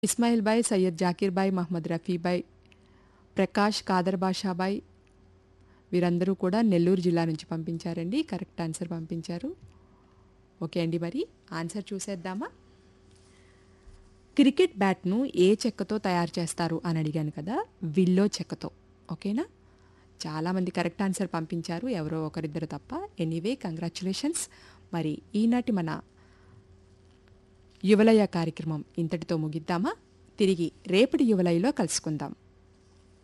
ఇస్మాయిల్ బాయ్ సయ్యద్ జాకీర్ బాయ్ మహమ్మద్ రఫీ బాయ్ ప్రకాష్ కాదర్ బాషా బాయ్ వీరందరూ కూడా నెల్లూరు జిల్లా నుంచి పంపించారండి కరెక్ట్ ఆన్సర్ పంపించారు ఓకే అండి మరి ఆన్సర్ చూసేద్దామా క్రికెట్ బ్యాట్ను ఏ చెక్కతో తయారు చేస్తారు అని అడిగాను కదా విల్లో చెక్కతో ఓకేనా చాలామంది కరెక్ట్ ఆన్సర్ పంపించారు ఎవరో ఒకరిద్దరు తప్ప ఎనీవే కంగ్రాచులేషన్స్ మరి ఈనాటి మన యువలయ కార్యక్రమం ఇంతటితో ముగిద్దామా తిరిగి రేపటి యువలయలో కలుసుకుందాం